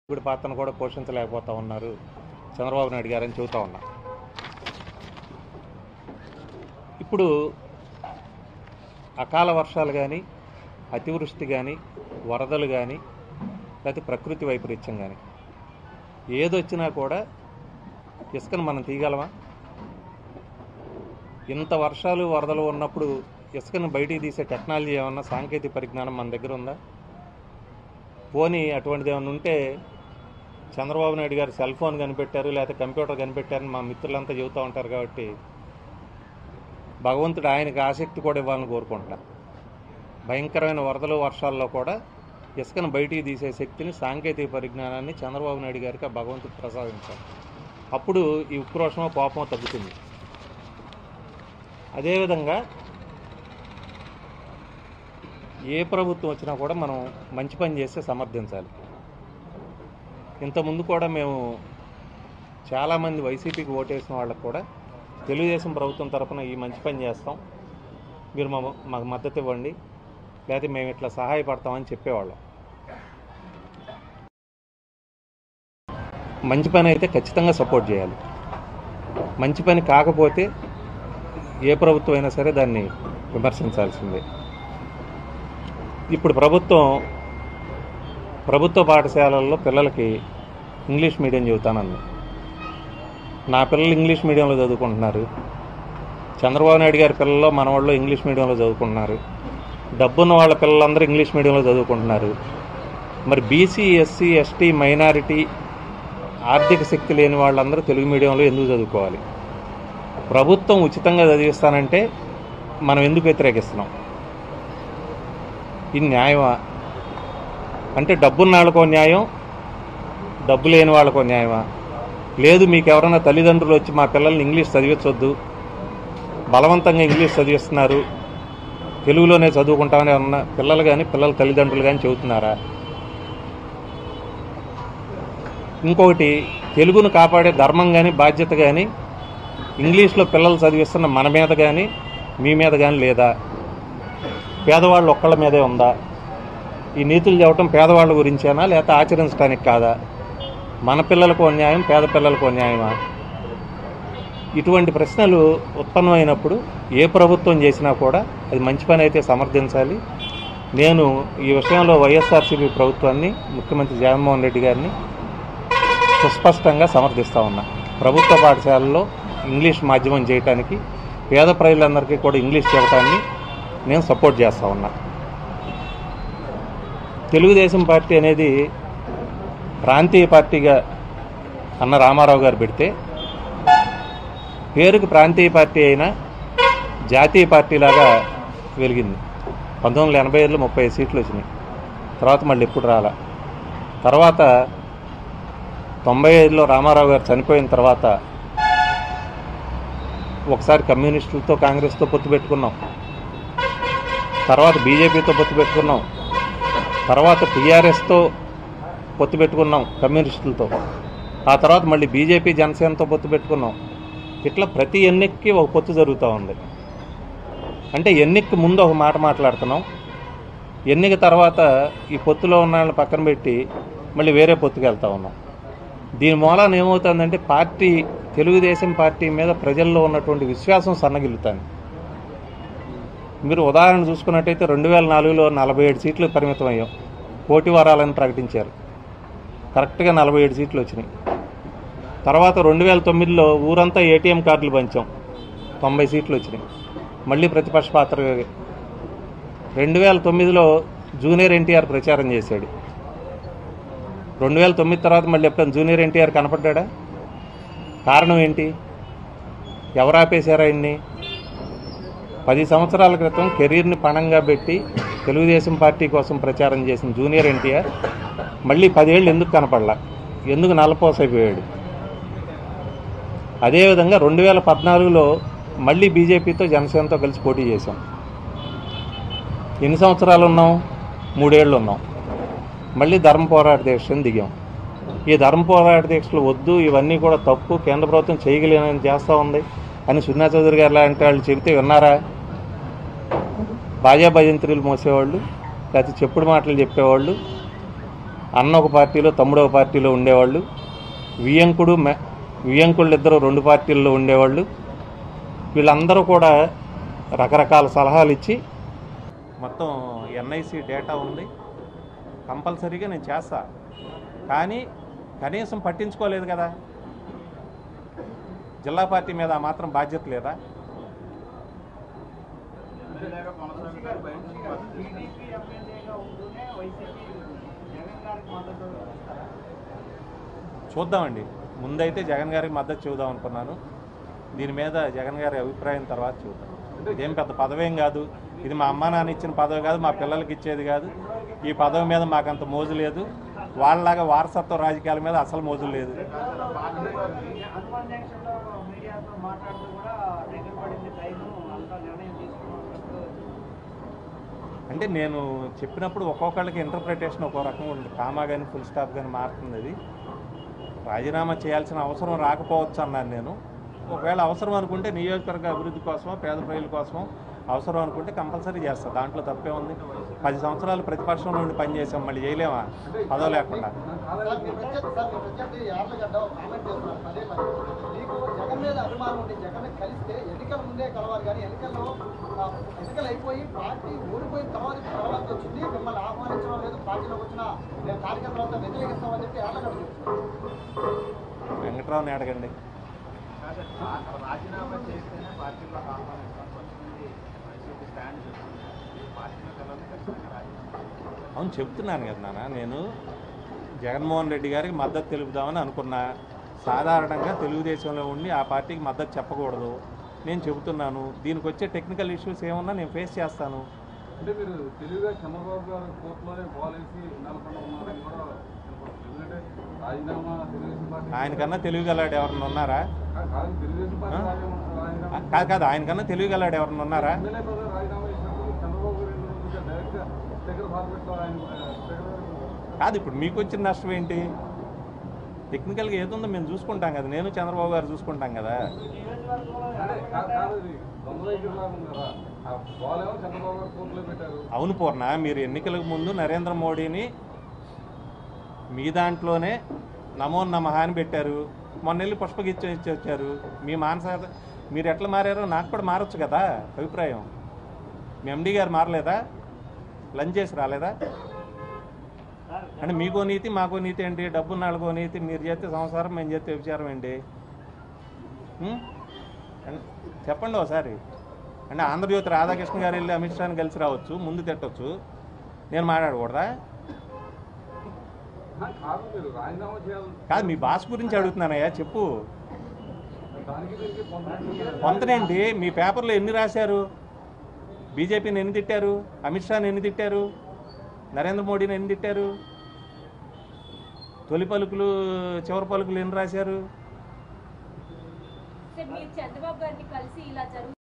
ఇప్పుడు పాత్రను కూడా పోషించలేకపోతా ఉన్నారు చంద్రబాబు నాయుడు గారని చెబుతా ఉన్నా ఇప్పుడు అకాల వర్షాలు కానీ అతివృష్టి కానీ వరదలు కానీ లేకపోతే ప్రకృతి వైపరీత్యం కానీ ఏదొచ్చినా కూడా ఇసుకను మనం తీయగలమా ఇంత వర్షాలు వరదలు ఉన్నప్పుడు ఇసుకను బయటికి తీసే టెక్నాలజీ ఏమన్నా సాంకేతిక పరిజ్ఞానం మన దగ్గర ఉందా పోనీ అటువంటిది ఏమైనా ఉంటే చంద్రబాబు నాయుడు గారు సెల్ ఫోన్ కనిపెట్టారు లేకపోతే కంప్యూటర్ కనిపెట్టారని మా మిత్రులంతా చెబుతూ ఉంటారు కాబట్టి భగవంతుడు ఆయనకి ఆసక్తి కూడా ఇవ్వాలని కోరుకుంటున్నా భయంకరమైన వరదలు వర్షాల్లో కూడా ఇసుకను బయటికి తీసే శక్తిని సాంకేతిక పరిజ్ఞానాన్ని చంద్రబాబు నాయుడు గారికి ఆ భగవంతుడు ప్రసాదించారు అప్పుడు ఈ ఉక్రోషమో కోపమో తగ్గుతుంది అదేవిధంగా ఏ ప్రభుత్వం వచ్చినా కూడా మనం మంచి పని చేస్తే సమర్థించాలి ఇంతకుముందు కూడా మేము చాలామంది వైసీపీకి ఓటేసిన వాళ్ళకు కూడా తెలుగుదేశం ప్రభుత్వం తరపున ఈ మంచి పని చేస్తాం మీరు మా మాకు మద్దతు ఇవ్వండి లేకపోతే మేము ఇట్లా సహాయపడతామని చెప్పేవాళ్ళం మంచి పని అయితే ఖచ్చితంగా సపోర్ట్ చేయాలి మంచి పని కాకపోతే ఏ ప్రభుత్వం అయినా సరే దాన్ని విమర్శించాల్సిందే ఇప్పుడు ప్రభుత్వం ప్రభుత్వ పాఠశాలల్లో పిల్లలకి ఇంగ్లీష్ మీడియం చెబుతానంది నా పిల్లలు ఇంగ్లీష్ మీడియంలో చదువుకుంటున్నారు చంద్రబాబు నాయుడు గారి పిల్లలు మన వాళ్ళు ఇంగ్లీష్ మీడియంలో చదువుకుంటున్నారు డబ్బున్న వాళ్ళ పిల్లలందరూ ఇంగ్లీష్ మీడియంలో చదువుకుంటున్నారు మరి బీసీ ఎస్సీ ఎస్టీ మైనారిటీ ఆర్థిక శక్తి లేని వాళ్ళందరూ తెలుగు మీడియంలో ఎందుకు చదువుకోవాలి ప్రభుత్వం ఉచితంగా చదివిస్తానంటే మనం ఎందుకు వ్యతిరేకిస్తున్నాం ఇది న్యాయమా అంటే డబ్బున్న వాళ్ళకో న్యాయం డబ్బు లేని వాళ్ళకో న్యాయమా లేదు మీకు ఎవరైనా తల్లిదండ్రులు వచ్చి మా పిల్లల్ని ఇంగ్లీష్ చదివించొద్దు బలవంతంగా ఇంగ్లీష్ చదివిస్తున్నారు తెలుగులోనే చదువుకుంటామని ఏమన్నా పిల్లలు కానీ పిల్లల తల్లిదండ్రులు కానీ చెబుతున్నారా ఇంకొకటి తెలుగును కాపాడే ధర్మం కానీ బాధ్యత కానీ ఇంగ్లీష్లో పిల్లలు చదివిస్తున్న మన మీద కానీ మీ మీద కానీ లేదా పేదవాళ్ళు ఒక్కళ్ళ మీదే ఉందా ఈ నీతులు చెప్పడం పేదవాళ్ళ గురించేనా లేకపోతే ఆచరించడానికి కాదా మన పిల్లలకు న్యాయం పేద పిల్లలకు న్యాయమా ఇటువంటి ప్రశ్నలు ఉత్పన్నమైనప్పుడు ఏ ప్రభుత్వం చేసినా కూడా అది మంచి పని అయితే సమర్థించాలి నేను ఈ విషయంలో వైఎస్ఆర్సీపీ ప్రభుత్వాన్ని ముఖ్యమంత్రి జగన్మోహన్ రెడ్డి గారిని సుస్పష్టంగా సమర్థిస్తా ఉన్నా ప్రభుత్వ పాఠశాలల్లో ఇంగ్లీష్ మాధ్యమం చేయటానికి పేద ప్రజలందరికీ కూడా ఇంగ్లీష్ చెప్పడాన్ని నేను సపోర్ట్ చేస్తా ఉన్నా తెలుగుదేశం పార్టీ అనేది ప్రాంతీయ పార్టీగా అన్న రామారావు గారు పెడితే పేరుకు ప్రాంతీయ పార్టీ అయినా జాతీయ పార్టీలాగా వెలిగింది పంతొమ్మిది వందల ఎనభై ఐదులో ముప్పై ఐదు సీట్లు వచ్చినాయి తర్వాత మళ్ళీ ఎప్పుడు రాలా తర్వాత తొంభై ఐదులో రామారావు గారు చనిపోయిన తర్వాత ఒకసారి కమ్యూనిస్టులతో కాంగ్రెస్తో పొత్తు పెట్టుకున్నాం తర్వాత బీజేపీతో పొత్తు పెట్టుకున్నాం తర్వాత టీఆర్ఎస్తో పొత్తు పెట్టుకున్నాం కమ్యూనిస్టులతో ఆ తర్వాత మళ్ళీ బీజేపీ జనసేనతో పొత్తు పెట్టుకున్నాం ఇట్లా ప్రతి ఎన్నికకి ఒక పొత్తు జరుగుతూ ఉంది అంటే ఎన్నికకి ముందు ఒక మాట మాట్లాడుతున్నాం ఎన్నిక తర్వాత ఈ పొత్తులో ఉన్న వాళ్ళని పక్కన పెట్టి మళ్ళీ వేరే పొత్తుకు వెళ్తా ఉన్నాం దీని మూలాన ఏమవుతుందంటే పార్టీ తెలుగుదేశం పార్టీ మీద ప్రజల్లో ఉన్నటువంటి విశ్వాసం సన్నగిల్లుతాను మీరు ఉదాహరణ చూసుకున్నట్టయితే రెండు వేల నాలుగులో నలభై ఏడు సీట్లు పరిమితం అయ్యాం పోటీ వరాలని ప్రకటించారు కరెక్ట్గా నలభై ఏడు సీట్లు వచ్చినాయి తర్వాత రెండు వేల తొమ్మిదిలో ఊరంతా ఏటీఎం కార్డులు పంచాం తొంభై సీట్లు వచ్చినాయి మళ్ళీ ప్రతిపక్ష పాత్ర రెండు వేల తొమ్మిదిలో జూనియర్ ఎన్టీఆర్ ప్రచారం చేశాడు రెండు వేల తొమ్మిది తర్వాత మళ్ళీ ఎప్పుడైనా జూనియర్ ఎన్టీఆర్ కనపడ్డా కారణం ఏంటి ఎవరు ఆపేశారు ఆయన్ని పది సంవత్సరాల క్రితం కెరీర్ని పణంగా పెట్టి తెలుగుదేశం పార్టీ కోసం ప్రచారం చేసిన జూనియర్ ఎన్టీఆర్ మళ్ళీ పదేళ్ళు ఎందుకు కనపడలా ఎందుకు నల్లపోసైపోయాడు అదేవిధంగా రెండు వేల పద్నాలుగులో మళ్ళీ బీజేపీతో జనసేనతో కలిసి పోటీ చేశాం ఎన్ని సంవత్సరాలు ఉన్నాం మూడేళ్ళు ఉన్నాం మళ్ళీ ధర్మ పోరాట దీక్షను దిగాం ఈ ధర్మ పోరాట దీక్షలు వద్దు ఇవన్నీ కూడా తప్పు కేంద్ర ప్రభుత్వం చేయగలిగినని చేస్తూ ఉంది అని సున్నా చౌదరి గారు లాంటి వాళ్ళు చెబితే విన్నారా బాజా భజంత్రులు మోసేవాళ్ళు లేకపోతే చెప్పుడు మాటలు చెప్పేవాళ్ళు అన్న ఒక పార్టీలో తమ్ముడు ఒక పార్టీలో ఉండేవాళ్ళు వియంకుడు మె వియంకుళ్ళు ఇద్దరు రెండు పార్టీల్లో ఉండేవాళ్ళు వీళ్ళందరూ కూడా రకరకాల సలహాలు ఇచ్చి మొత్తం ఎన్ఐసి డేటా ఉంది కంపల్సరీగా నేను చేస్తా కానీ కనీసం పట్టించుకోలేదు కదా జిల్లా పార్టీ మీద ఆ మాత్రం బాధ్యత లేదా టీడీపీ ఎమ్మెల్యేగా ఉంటూనే వైసీపీ జగన్ గారికి మద్దతు ఇస్తారా చూద్దామండి ముందైతే జగన్ గారికి మద్దతు చూద్దాం అనుకున్నాను దీని మీద జగన్ గారి అభిప్రాయం తర్వాత చూద్దాం ఇదేం పెద్ద పదవేం కాదు ఇది మా అమ్మ నాన్న ఇచ్చిన పదవి కాదు మా పిల్లలకి ఇచ్చేది కాదు ఈ పదవి మీద మాకంత మోజు లేదు వాళ్ళలాగా వారసత్వ రాజకీయాల మీద అసలు మోజు లేదు హనుమాన్ జంక్షన్లో మీడియాతో మాట్లాడుతూ కూడా దగ్గర పడింది టైం అంతా నిర్ణయం తీసుకున్నట్టు అంటే నేను చెప్పినప్పుడు ఒక్కొక్కళ్ళకి ఇంటర్ప్రిటేషన్ ఒక్కో రకంగా ఉంటుంది కామా కానీ ఫుల్ స్టాప్ కానీ మారుతుంది అది రాజీనామా చేయాల్సిన అవసరం రాకపోవచ్చు అన్నాను నేను ఒకవేళ అవసరం అనుకుంటే నియోజకవర్గ అభివృద్ధి కోసమో పేద ప్రజల కోసమో అవసరం అనుకుంటే కంపల్సరీ చేస్తా దాంట్లో తప్పే ఉంది పది సంవత్సరాలు ప్రతిపక్షంలో నుండి పనిచేసాం మళ్ళీ చేయలేమా పదవి లేకుండా సార్ మీ ప్రత్యర్థి సార్ మీ ప్రత్యర్థి యార్లగడ్డ ఒక కామెంట్ చేస్తున్నారు పదే పదే మీకు జగన్ మీద అభిమానం ఉండి జగన్ కలిస్తే ఎన్నికల ముందే కలవాలి కానీ ఎన్నికల్లో ఆ, ఎన్నికలు అయిపోయి పార్టీ ఓడిపోయిన తర్వాత తర్వాత వచ్చింది మిమ్మల్ని ఆహ్వానించడం లేదు పార్టీలోకి వచ్చిన మేము కార్యకర్తలంతా వ్యతిరేకిస్తామని చెప్పి యార్లగడ్డ చెప్తున్నారు వెంకట్రావుని అడగండి రాజీనామా చేస్తేనే పార్టీలోకి ఆహ్వానిస్తాం కొంతమంది వైసీపీ స్టాండ్ చెప్తుంది పార్టీలోకి వెళ్ళాలని ఖచ్చితంగా రాజీనామా అవును చెప్తున్నాను కదా నాన్న నేను జగన్మోహన్ రెడ్డి గారికి మద్దతు తెలుపుదామని అనుకున్నా సాధారణంగా తెలుగుదేశంలో ఉండి ఆ పార్టీకి మద్దతు చెప్పకూడదు నేను చెబుతున్నాను దీనికి వచ్చే టెక్నికల్ ఇష్యూస్ ఏమన్నా నేను ఫేస్ చేస్తాను అంటే మీరు తెలివిగా చంద్రబాబు గారు కోర్టులోనే బాలేసి నెలకొండ ఉన్నారని కూడా వినపడుతుంది. ఎందుకంటే రాజీనామా తెలుగుదేశం పార్టీ ఆయనకన్నా తెలివిగలాడు ఎవరన్నా ఉన్నారా కా- కాదు తెలుగుదేశం పార్టీ ఆ? రాజీనామా ఆ, రాజీనామా కాదు కాదు ఆయనకన్నా తెలివిగలాడు ఎవరన్నా ఉన్నారా ఎమ్మెల్యే పదవి రాజీనామా చేసినప్పుడు చంద్రబాబు గారు ఎందుకు డైరెక్ట్గా స్పీకర్ ఫార్మేట్లో ఆయన ఆ, స్పీకర్ గారు కాదు ఇప్పుడు మీకు వచ్చిన నష్టం ఏంటి టెక్నికల్గా ఏదుందో మేము చూసుకుంటాం కదా నేను చంద్రబాబు గారు చూసుకుంటాం కదా అంటే కా- కాదు ఇది దొంగ దగ్గర లాగా ఉంది కదా ఆ బాల్ ఏమో చంద్రబాబు గారు కోర్టులో పెట్టారు అవును పూర్ణ మీరు ఎన్నికలకు ముందు నరేంద్ర మోడీని మీ దాంట్లోనే నమో నమః అని పెట్టారు మొన్న వెళ్ళి పుష్పగిచ్చి ఇచ్చి వచ్చారు మీ మానస మీరు ఎట్లా మారారో నాకు కూడా మారచ్చు కదా అభిప్రాయం మీ ఎండి గారు మారలేదా లంచ్ చేసి రాలేదా అంటే మీకో నీతి మాకో నీతి ఏంటి డబ్బు నాలుగో నీతి మీరు చేస్తే సంసారం మేము చేస్తే విచారం ఏంటి ఉం? అన్- చెప్పండి ఒకసారి అంటే ఆంధ్రజ్యోతి రాధాకృష్ణ గారు వెళ్ళి అమిత్ షాని కలిసి రావచ్చు ముందు తిట్టొచ్చు నేను మాట్లాడకూడదా ఆ, కాదు మీరు రాజీనామా చేయాలి కాదు మీ బాస్ గురించి అడుగుతున్నానయ్యా చెప్పు దానికి దీనికి కొంత కొంతనేంటి మీ పేపర్లో ఎన్ని రాశారు బీజేపీని ఎన్ని తిట్టారు అమిత్ షాని ఎన్ని తిట్టారు నరేంద్ర మోడీని ఎన్ని తిట్టారు తొలి పలుకులు చివరి పలుకులు ఎన్ని రాశారు సార్ మీరు చంద్రబాబు గారిని కలిసి ఇలా జరుగు